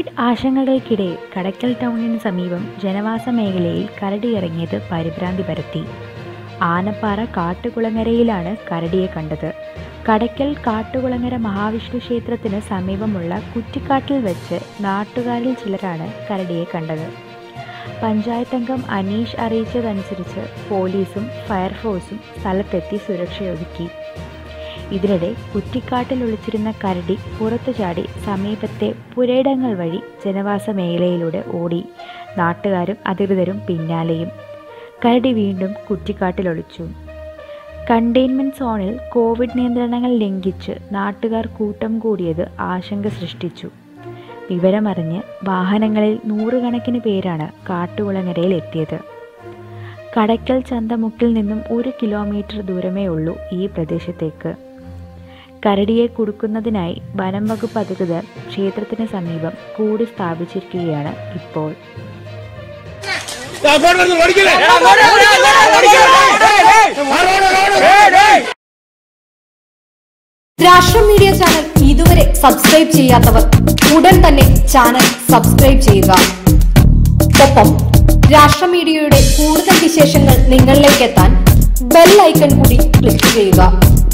Covid ആശങ്കകൾക്കിടെ കടക്കൽ ടൗണിന് സമീപം ജനവാസ മേഖലയിൽ കരടിയിറങ്ങിയത് പരിഭ്രാന്തി പരത്തി ആനപ്പാറ കാട്ടുകുളങ്ങരയിലാണ് കരടിയെ കണ്ടത് കടയ്ക്കൽ കാട്ടുകുളങ്ങര മഹാവിഷ്ണു ക്ഷേത്രത്തിന് സമീപമുള്ള കുറ്റിക്കാട്ടിൽ വെച്ച് നാട്ടുകാരിൽ ചിലരാണ് കരടിയെ കണ്ടത് പഞ്ചായത്ത് അംഗം അനീഷ് അറിയിച്ചതനുസരിച്ച് പോലീസും ഫയർഫോഴ്സും സ്ഥലത്തെത്തി സുരക്ഷയൊരുക്കി ഇതിനിടെ കുറ്റിക്കാട്ടിൽ ഒളിച്ചിരുന്ന കരടി പുറത്തു ചാടി സമീപത്തെ പുരയിടങ്ങൾ വഴി ജനവാസ മേഖലയിലൂടെ ഓടി നാട്ടുകാരും അധികൃതരും പിന്നാലെയും കരടി വീണ്ടും കുറ്റിക്കാട്ടിൽ ഒളിച്ചു കണ്ടെയ്ൻമെന്റ് സോണിൽ കോവിഡ് നിയന്ത്രണങ്ങൾ ലംഘിച്ച് നാട്ടുകാർ കൂട്ടം കൂടിയത് ആശങ്ക സൃഷ്ടിച്ചു വിവരമറിഞ്ഞ് വാഹനങ്ങളിൽ നൂറുകണക്കിന് പേരാണ് കാട്ടുകുളങ്ങരയിൽ എത്തിയത് കടയ്ക്കൽ ചന്തമുക്കിൽ നിന്നും ഒരു കിലോമീറ്റർ ദൂരമേ ഉള്ളൂ ഈ പ്രദേശത്തേക്ക് കരടിയെ കുടുക്കുന്നതിനായി വനം വകുപ്പ് അധികൃതർ ക്ഷേത്രത്തിന് സമീപം കൂടി സ്ഥാപിച്ചിരിക്കുകയാണ് ഇപ്പോൾ രാഷ്ട്രം മീഡിയ ചാനൽ ഇതുവരെ സബ്സ്ക്രൈബ് ചെയ്യാത്തവർ ഉടൻ തന്നെ ചാനൽ സബ്സ്ക്രൈബ് ചെയ്യുക ഒപ്പം രാഷ്ട്ര മീഡിയയുടെ കൂടുതൽ വിശേഷങ്ങൾ നിങ്ങളിലേക്ക് എത്താൻ ബെൽ ഐക്കൺ കൂടി ക്ലിക്ക് ചെയ്യുക